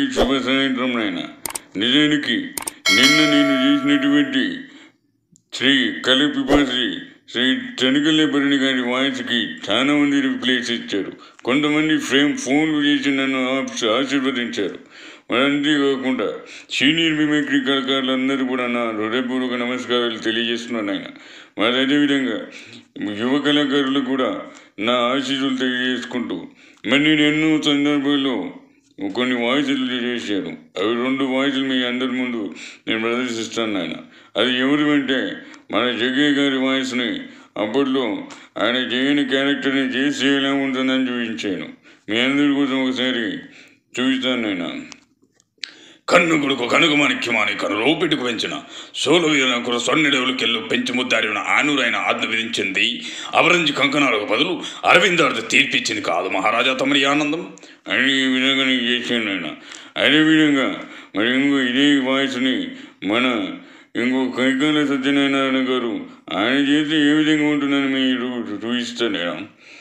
అందరికీ శుభ సాయంత్రం నాయన నిజానికి నిన్న నేను చేసినటువంటి శ్రీ కలిపిపాసి శ్రీ తనికల్లి భరణి గారి వాయిస్కి చాలా మంది రిప్లేస్ ఇచ్చారు కొంతమంది ఫ్రేమ్ ఫోన్లు చేసి నన్ను ఆశ- ఆశీర్వదించారు మరి అంతేకాకుండా సీనియర్ మిమిక్రీ కళాకారులు అందరూ కూడా నా హృదయపూర్వక నమస్కారాలు తెలియజేస్తున్నాను ఆయన మరి అదేవిధంగా యువ కళాకారులు కూడా నా ఆశీస్సులు తెలియజేసుకుంటూ మరి నేను ఎన్నో సందర్భాల్లో కొన్ని వాయిస్లు చేశాను అవి రెండు వాయిస్లు మీ అందరి ముందు నేను ప్రదర్శిస్తాను ఆయన అది ఎవరు అంటే మన జగయ్య గారి వాయిస్ని అప్పట్లో ఆయన చేయని క్యారెక్టర్ని చేసి ఎలా ఉంటుందని చూపించాను మీ అందరి కోసం ఒకసారి చూపిస్తాను నేను కన్ను కొడుకు కనుక మాణిక్యమాని కనులో పెట్టుకు పెంచిన సోలు వీరులకు సొన్నెడవులకెళ్ళు పెంచి ముద్దాడిన ఆనూరైన ఆజ్ఞ విధించింది అవరంజి కంకణాలకు బదులు అరవిందార్థ తీర్పిచ్చింది కాదు మహారాజా తమరి ఆనందం అని ఈ విధంగా నేను చేశాను ఆయన అదేవిధంగా మరి ఇంకో ఇదే వాయిస్ని మన ఇంకో కైకాల సత్యనారాయణ గారు ఆయన చేస్తే ఏ విధంగా ఉంటుందని మీరు చూపిస్తాను నేను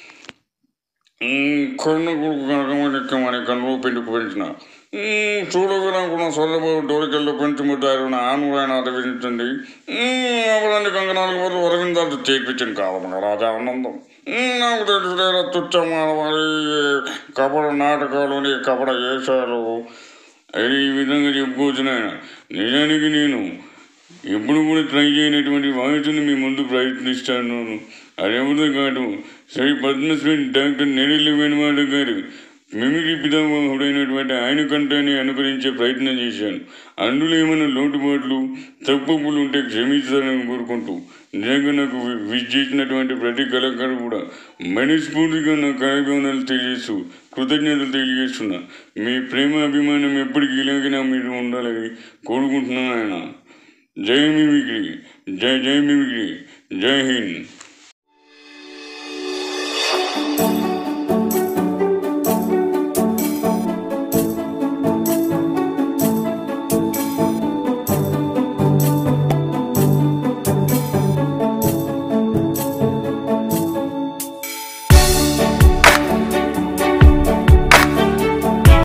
కన్ను కొడుకు కనకమని మన కన్ను పెట్టుకు పెంచిన చూడగలనుకున్న సొల్లబాబు డోరికల్లో పెంచుముద్దారు ఆను ఆయన అరవించండి అవరాన్ని కంకణాలకు బదులు అరవిందాలు చేర్పించండి కాదు రాజా ఆనందం ఉమ్, నాకు తెలుసులేరా తుచ్చమ్మ వారి కపడ నాటకాలు కపడ వేషాలు అది ఈ విధంగా చెప్పుకోవచ్చు నాయన నిజానికి నేను ఎప్పుడు కూడా ట్రై చేయనటువంటి వాయిస్ని మీ ముందు ప్రయత్నిస్తాను అదేవిధంగా కాదు శ్రీ పద్మశ్రీ డాక్టర్ నెరెల్లి వేణుమాధవ్ గారు మిమిక్రీ పితామహుడైనటువంటి ఆయన కంటాన్ని అనుకరించే ప్రయత్నం చేశాను అందులో ఏమైనా లోటుపాట్లు తప్పులు ఉంటే క్షమించాలని కోరుకుంటూ నిజంగా నాకు వి- విజ్ చేసినటువంటి ప్రతి కళాకారు కూడా మనస్ఫూర్తిగా నా కళాభిమానాలు తెలియజేస్తూ కృతజ్ఞతలు తెలియజేస్తున్నా మీ ప్రేమ అభిమానం ఎప్పటికీ ఇలాగే నా మీద ఉండాలని కోరుకుంటున్నాను ఆయన జై మిమిక్రీ జై జై మిమిక్రీ జై హింద్